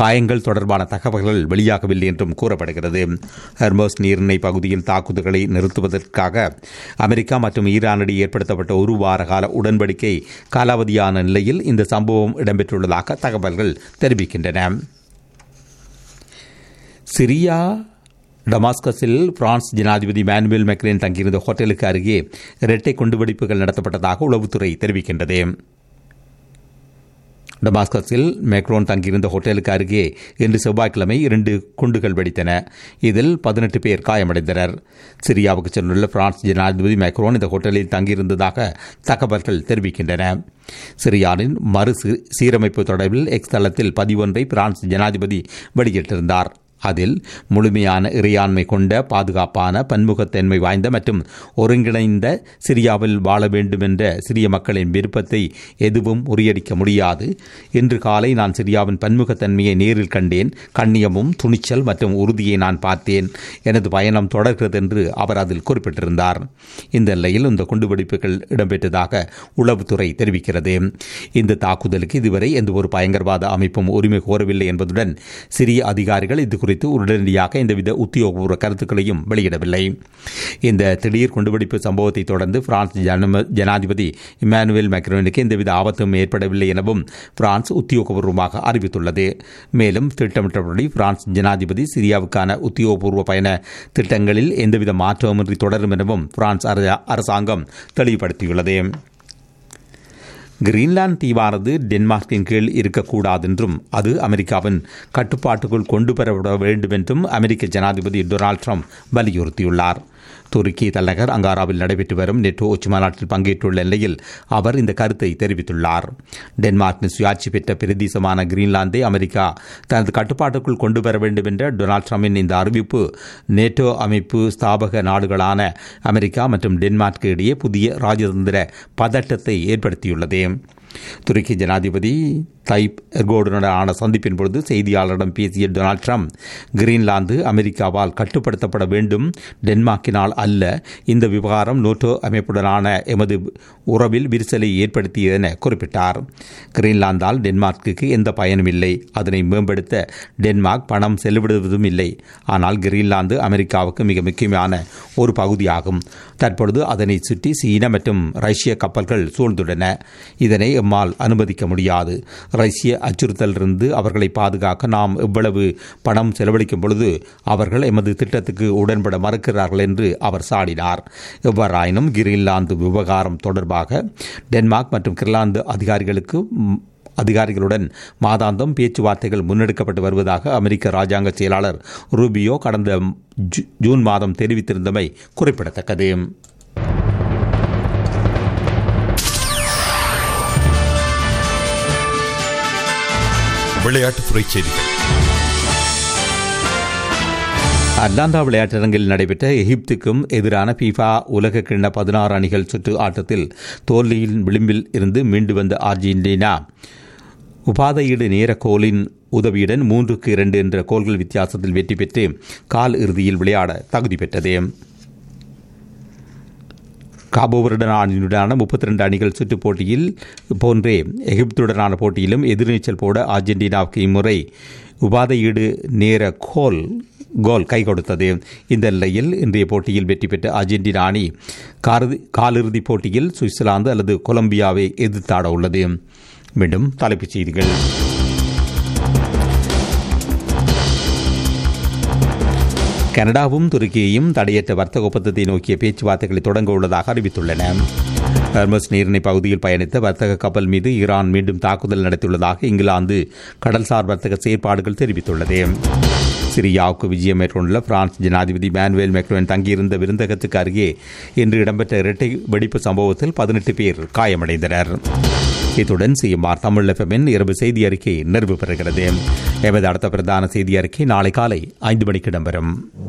காயங்கள் தொடர்பான தகவல்கள் வெளியாகவில்லை என்றும் கூறப்படுகிறது ஹெர்மோஸ் நீரிணை பகுதியில் தாக்குதல்களை நிறுத்துவதற்காக அமெரிக்கா மற்றும் ஈரானிடையே ஏற்படுத்தப்பட்ட ஒரு வார கால உடன்படிக்கை காலாவதியான நிலையில் இந்த சம்பவம் இடம்பெற்றுள்ளதாக தகவல்கள் தெரிவிக்கின்றன சிரியா டமாஸ்கஸில் பிரான்ஸ் ஜனாதிபதி மேனுவேல் மெக்ரேன் தங்கியிருந்த ஹோட்டலுக்கு அருகே இரட்டை குண்டுவெடிப்புகள் நடத்தப்பட்டதாக உளவுத்துறை தெரிவிக்கின்றது டமாஸ்கஸில் மேக்ரோன் தங்கியிருந்த ஹோட்டலுக்கு அருகே இன்று செவ்வாய்க்கிழமை இரண்டு குண்டுகள் வெடித்தன இதில் பதினெட்டு பேர் காயமடைந்தனர் சிரியாவுக்கு சென்றுள்ள பிரான்ஸ் ஜனாதிபதி மேக்ரோன் இந்த ஹோட்டலில் தங்கியிருந்ததாக தகவல்கள் தெரிவிக்கின்றன சிரியாவின் மறு சீரமைப்பு தொடர்பில் எக்ஸ் தளத்தில் பதிவொன்றை பிரான்ஸ் ஜனாதிபதி வெளியிட்டிருந்தார் அதில் முழுமையான இறையாண்மை கொண்ட பாதுகாப்பான பன்முகத்தன்மை வாய்ந்த மற்றும் ஒருங்கிணைந்த சிரியாவில் வாழ வேண்டும் என்ற சிரிய மக்களின் விருப்பத்தை எதுவும் முறியடிக்க முடியாது இன்று காலை நான் சிரியாவின் பன்முகத்தன்மையை நேரில் கண்டேன் கண்ணியமும் துணிச்சல் மற்றும் உறுதியை நான் பார்த்தேன் எனது பயணம் தொடர்கிறது என்று அவர் அதில் குறிப்பிட்டிருந்தார் இந்த நிலையில் இந்த குண்டுவெடிப்புகள் இடம்பெற்றதாக உளவுத்துறை தெரிவிக்கிறது இந்த தாக்குதலுக்கு இதுவரை எந்த ஒரு பயங்கரவாத அமைப்பும் உரிமை கோரவில்லை என்பதுடன் சிரிய அதிகாரிகள் இது குறித்து உடனடியாக எந்தவித உத்தியோகபூர்வ கருத்துக்களையும் வெளியிடவில்லை இந்த திடீர் குண்டுவெடிப்பு சம்பவத்தை தொடர்ந்து பிரான்ஸ் ஜனாதிபதி இமானுவேல் மேக்ரோனுக்கு எந்தவித ஆபத்தும் ஏற்படவில்லை எனவும் பிரான்ஸ் உத்தியோகபூர்வமாக அறிவித்துள்ளது மேலும் திட்டமிட்டபடி பிரான்ஸ் ஜனாதிபதி சிரியாவுக்கான உத்தியோகபூர்வ பயண திட்டங்களில் எந்தவித மாற்றமின்றி தொடரும் எனவும் பிரான்ஸ் அரசாங்கம் தெளிவுபடுத்தியுள்ளது கிரீன்லாந்து தீவானது டென்மார்க்கின் கீழ் இருக்கக்கூடாது என்றும் அது அமெரிக்காவின் கட்டுப்பாட்டுக்குள் கொண்டு வரப்பட வேண்டும் என்றும் அமெரிக்க ஜனாதிபதி டொனால்டு ட்ரம்ப் வலியுறுத்தியுள்ளார் துருக்கி தலைநகர் அங்காராவில் நடைபெற்று வரும் நெட்டோ உச்சிமாநாட்டில் பங்கேற்றுள்ள நிலையில் அவர் இந்த கருத்தை தெரிவித்துள்ளார் டென்மார்க்கின் சுயாட்சி பெற்ற பிரதேசமான கிரீன்லாந்தை அமெரிக்கா தனது கட்டுப்பாட்டுக்குள் கொண்டு வர வேண்டும் என்ற டொனால்டு ட்ரம்பின் இந்த அறிவிப்பு நேட்டோ அமைப்பு ஸ்தாபக நாடுகளான அமெரிக்கா மற்றும் டென்மார்க்கு இடையே புதிய ராஜதந்திர பதட்டத்தை ஏற்படுத்தியுள்ளது துருக்கி ஜனாதிபதி தைப் எர்கோடுடனான சந்திப்பின் பொழுது செய்தியாளரிடம் பேசிய டொனால்ட் ட்ரம்ப் கிரீன்லாந்து அமெரிக்காவால் கட்டுப்படுத்தப்பட வேண்டும் டென்மார்க்கினால் அல்ல இந்த விவகாரம் நோட்டோ அமைப்புடனான எமது உறவில் விரிசலை ஏற்படுத்தியது என குறிப்பிட்டார் கிரீன்லாந்தால் டென்மார்க்குக்கு எந்த பயனும் இல்லை அதனை மேம்படுத்த டென்மார்க் பணம் செலவிடுவதும் இல்லை ஆனால் கிரீன்லாந்து அமெரிக்காவுக்கு மிக முக்கியமான ஒரு பகுதியாகும் தற்பொழுது அதனை சுற்றி சீன மற்றும் ரஷ்ய கப்பல்கள் சூழ்ந்துள்ளன இதனை எம்மால் அனுமதிக்க முடியாது ரஷ்ய அச்சுறுத்தலிருந்து அவர்களை பாதுகாக்க நாம் எவ்வளவு பணம் செலவழிக்கும் பொழுது அவர்கள் எமது திட்டத்துக்கு உடன்பட மறுக்கிறார்கள் என்று அவர் சாடினார் எவ்வாறாயினும் கிரீன்லாந்து விவகாரம் தொடர்பாக டென்மார்க் மற்றும் கிர்லாந்து அதிகாரிகளுக்கு அதிகாரிகளுடன் மாதாந்தம் பேச்சுவார்த்தைகள் முன்னெடுக்கப்பட்டு வருவதாக அமெரிக்க ராஜாங்க செயலாளர் ரூபியோ கடந்த ஜூன் மாதம் தெரிவித்திருந்தமை குறிப்பிடத்தக்கது விளையாட்டுத்துறை செய்திகள் அட்லாண்டா விளையாட்டரங்கில் நடைபெற்ற எகிப்துக்கும் எதிரான பீஃபா உலக கிண்ண பதினாறு அணிகள் சுற்று ஆட்டத்தில் தோல்வியின் விளிம்பில் இருந்து மீண்டு வந்த அர்ஜென்டினா உபாதையீடு நேர கோலின் உதவியுடன் மூன்றுக்கு இரண்டு என்ற கோல்கள் வித்தியாசத்தில் வெற்றி பெற்று கால் இறுதியில் விளையாட தகுதி பெற்றது காபோவருடனான அணியுடனான முப்பத்தி ரெண்டு அணிகள் சுற்றுப் போட்டியில் போன்றே எகிப்துடனான போட்டியிலும் எதிர்நீச்சல் போட அர்ஜென்டினாவுக்கு இம்முறை உபாதையீடு நேர கோல் கோல் கை கொடுத்தது இந்த நிலையில் இன்றைய போட்டியில் வெற்றி பெற்ற அர்ஜென்டினா அணி காலிறுதிப் போட்டியில் சுவிட்சர்லாந்து அல்லது கொலம்பியாவை எதிர்த்தாட உள்ளது மீண்டும் தலைப்புச் செய்திகள் கனடாவும் துருக்கியையும் தடையற்ற வர்த்தக ஒப்பந்தத்தை நோக்கிய பேச்சுவார்த்தைகளை தொடங்க உள்ளதாக அறிவித்துள்ளன ஹர்மஸ் நீரிணை பகுதியில் பயணித்த வர்த்தக கப்பல் மீது ஈரான் மீண்டும் தாக்குதல் நடத்தியுள்ளதாக இங்கிலாந்து கடல்சார் வர்த்தக செயற்பாடுகள் தெரிவித்துள்ளது சிரியாவுக்கு விஜயம் மேற்கொண்டுள்ள பிரான்ஸ் ஜனாதிபதி மேனுவேல் மெக்ரோன் தங்கியிருந்த விருந்தகத்துக்கு அருகே இன்று இடம்பெற்ற இரட்டை வெடிப்பு சம்பவத்தில் பதினெட்டு பேர் காயமடைந்தனர் இத்துடன் சிஎம்ஆர் தமிழ் எஃப்எம்மின் இரவு செய்தி அறிக்கை நிறைவு பெறுகிறது எமது அடுத்த பிரதான செய்தி அறிக்கை நாளை காலை ஐந்து மணிக்கு இடம்பெறும்